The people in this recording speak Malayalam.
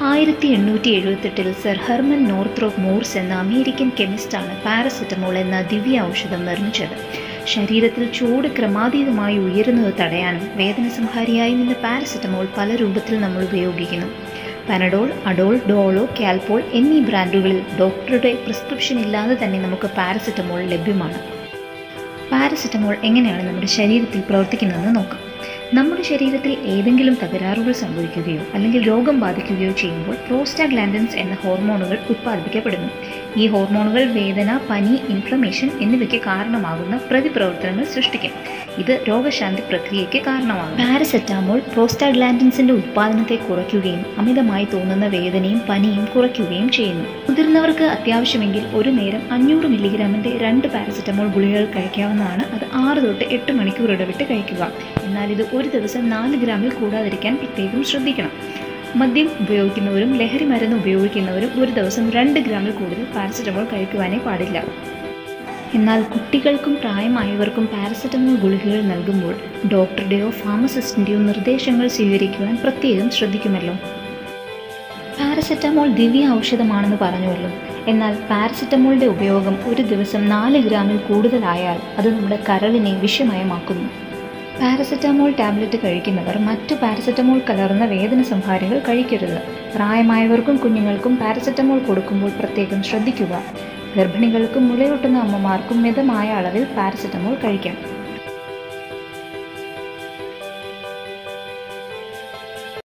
ആയിരത്തി എണ്ണൂറ്റി എഴുപത്തെട്ടിൽ സർ ഹെർമൻ നോർത്രോപ്പ് മൂർസ് എന്ന അമേരിക്കൻ കെമിസ്റ്റാണ് പാരസെറ്റമോൾ എന്ന ദിവ്യ ഔഷധം നിർമ്മിച്ചത് ശരീരത്തിൽ ചൂട് ക്രമാതീതമായി ഉയരുന്നത് തടയാനും വേദന സംഹാരിയായും ഇന്ന് പാരസെറ്റമോൾ പല രൂപത്തിൽ നമ്മൾ ഉപയോഗിക്കുന്നു പനഡോൾ അഡോൾ ഡോളോ കാൽപോൾ എന്നീ ബ്രാൻഡുകളിൽ ഡോക്ടറുടെ പ്രിസ്ക്രിപ്ഷൻ ഇല്ലാതെ തന്നെ നമുക്ക് പാരസെറ്റമോൾ ലഭ്യമാണ് പാരസെറ്റമോൾ എങ്ങനെയാണ് നമ്മുടെ ശരീരത്തിൽ പ്രവർത്തിക്കുന്നതെന്ന് നോക്കാം നമ്മുടെ ശരീരത്തിൽ ഏതെങ്കിലും തകരാറുകൾ സംഭവിക്കുകയോ അല്ലെങ്കിൽ രോഗം ബാധിക്കുകയോ ചെയ്യുമ്പോൾ പ്രോസ്റ്റാഗ്ലാൻഡൻസ് എന്ന ഹോർമോണുകൾ ഉത്പാദിപ്പിക്കപ്പെടുന്നു ഈ ഹോർമോണുകൾ വേദന പനി ഇൻഫ്ലമേഷൻ എന്നിവയ്ക്ക് കാരണമാകുന്ന പ്രതിപ്രവർത്തനങ്ങൾ സൃഷ്ടിക്കും ഇത് രോഗശാന്തി പ്രക്രിയയ്ക്ക് കാരണമാകും പാരസെറ്റാമോൾ പ്രോസ്റ്റാഗ്ലാൻഡിൻസിന്റെ ഉത്പാദനത്തെ കുറയ്ക്കുകയും അമിതമായി തോന്നുന്ന വേദനയും പനിയും കുറയ്ക്കുകയും ചെയ്യുന്നു മുതിർന്നവർക്ക് അത്യാവശ്യമെങ്കിൽ ഒരു നേരം അഞ്ഞൂറ് മില്ലിഗ്രാമിന്റെ രണ്ട് പാരസെറ്റമോൾ ഗുളികകൾ കഴിക്കാവുന്നതാണ് അത് ആറ് തൊട്ട് എട്ട് മണിക്കൂർ ഇടവിട്ട് കഴിക്കുക എന്നാൽ ഇത് ഒരു ദിവസം നാല് ഗ്രാമിൽ കൂടാതിരിക്കാൻ പ്രത്യേകം ശ്രദ്ധിക്കണം മദ്യം ഉപയോഗിക്കുന്നവരും ലഹരി മരുന്ന് ഉപയോഗിക്കുന്നവരും ഒരു ദിവസം രണ്ട് ഗ്രാമിൽ കൂടുതൽ പാരസെറ്റമോൾ കഴിക്കുവാനേ പാടില്ല എന്നാൽ കുട്ടികൾക്കും പ്രായമായവർക്കും പാരസെറ്റമോൾ ഗുളികകൾ നൽകുമ്പോൾ ഡോക്ടറുടെയോ ഫാർമസിസ്റ്റിൻ്റെയോ നിർദ്ദേശങ്ങൾ സ്വീകരിക്കുവാൻ പ്രത്യേകം ശ്രദ്ധിക്കുമല്ലോ പാരസെറ്റമോൾ ദിവ്യ ഔഷധമാണെന്ന് പറഞ്ഞുവല്ലോ എന്നാൽ പാരസെറ്റമോളിൻ്റെ ഉപയോഗം ഒരു ദിവസം നാല് ഗ്രാമിൽ കൂടുതലായാൽ അത് നമ്മുടെ കരളിനെ വിഷമയമാക്കുന്നു പാരസെറ്റമോൾ ടാബ്ലറ്റ് കഴിക്കുന്നവർ മറ്റു പാരസെറ്റമോൾ കലർന്ന വേദന സംഹാരികൾ കഴിക്കരുത് പ്രായമായവർക്കും കുഞ്ഞുങ്ങൾക്കും പാരസെറ്റമോൾ കൊടുക്കുമ്പോൾ പ്രത്യേകം ശ്രദ്ധിക്കുക ഗർഭിണികൾക്കും മുലയൂട്ടുന്ന അമ്മമാർക്കും മിതമായ അളവിൽ പാരസെറ്റമോൾ കഴിക്കാം